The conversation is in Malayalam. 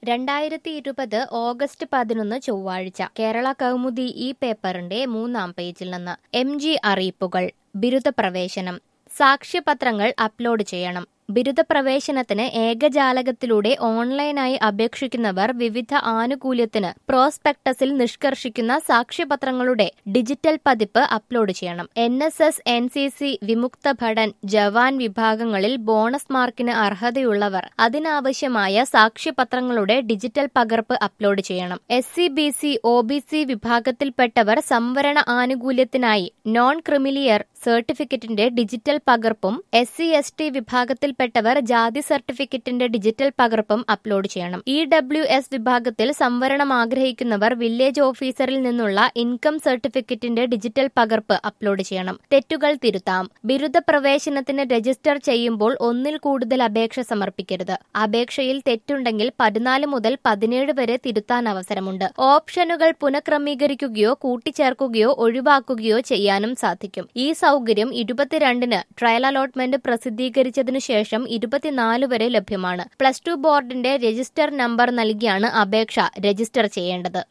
രണ്ടായിരത്തി ഇരുപത് ഓഗസ്റ്റ് പതിനൊന്ന് ചൊവ്വാഴ്ച കേരള കൗമുദി ഈ പേപ്പറിന്റെ മൂന്നാം പേജിൽ നിന്ന് എം ജി അറിയിപ്പുകൾ ബിരുദ പ്രവേശനം സാക്ഷ്യപത്രങ്ങൾ അപ്ലോഡ് ചെയ്യണം ബിരുദ പ്രവേശനത്തിന് ഏകജാലകത്തിലൂടെ ഓൺലൈനായി അപേക്ഷിക്കുന്നവർ വിവിധ ആനുകൂല്യത്തിന് പ്രോസ്പെക്ടസിൽ നിഷ്കർഷിക്കുന്ന സാക്ഷ്യപത്രങ്ങളുടെ ഡിജിറ്റൽ പതിപ്പ് അപ്ലോഡ് ചെയ്യണം N S S N C C വിമുക്ത ഭടൻ ജവാൻ വിഭാഗങ്ങളിൽ ബോണസ് മാർക്കിന് അർഹതയുള്ളവർ അതിനാവശ്യമായ സാക്ഷ്യപത്രങ്ങളുടെ ഡിജിറ്റൽ പകർപ്പ് അപ്ലോഡ് ചെയ്യണം S C B C O B C വിഭാഗത്തിൽപ്പെട്ടവർ സംവരണ ആനുകൂല്യത്തിനായി നോൺ ക്രിമിലിയർ സർട്ടിഫിക്കറ്റിന്റെ ഡിജിറ്റൽ പകർപ്പും എസ് സി എസ് ടി വിഭാഗത്തിൽപ്പെട്ടവർ ജാതി സർട്ടിഫിക്കറ്റിന്റെ ഡിജിറ്റൽ പകർപ്പും അപ്ലോഡ് ചെയ്യണം ഇ ഡബ്ല്യു എസ് വിഭാഗത്തിൽ സംവരണം ആഗ്രഹിക്കുന്നവർ വില്ലേജ് ഓഫീസറിൽ നിന്നുള്ള ഇൻകം സർട്ടിഫിക്കറ്റിന്റെ ഡിജിറ്റൽ പകർപ്പ് അപ്ലോഡ് ചെയ്യണം തെറ്റുകൾ തിരുത്താം ബിരുദ പ്രവേശനത്തിന് രജിസ്റ്റർ ചെയ്യുമ്പോൾ ഒന്നിൽ കൂടുതൽ അപേക്ഷ സമർപ്പിക്കരുത് അപേക്ഷയിൽ തെറ്റുണ്ടെങ്കിൽ പതിനാല് മുതൽ പതിനേഴ് വരെ തിരുത്താൻ അവസരമുണ്ട് ഓപ്ഷനുകൾ പുനഃക്രമീകരിക്കുകയോ കൂട്ടിച്ചേർക്കുകയോ ഒഴിവാക്കുകയോ ചെയ്യാനും സാധിക്കും ഈ സൗകര്യം ഇരുപത്തിരണ്ടിന് ട്രയൽ അലോട്ട്മെന്റ് പ്രസിദ്ധീകരിച്ചതിനു ശേഷം ഇരുപത്തിനാല് വരെ ലഭ്യമാണ് പ്ലസ് ടു ബോർഡിന്റെ രജിസ്റ്റർ നമ്പർ നൽകിയാണ് അപേക്ഷ രജിസ്റ്റർ ചെയ്യേണ്ടത്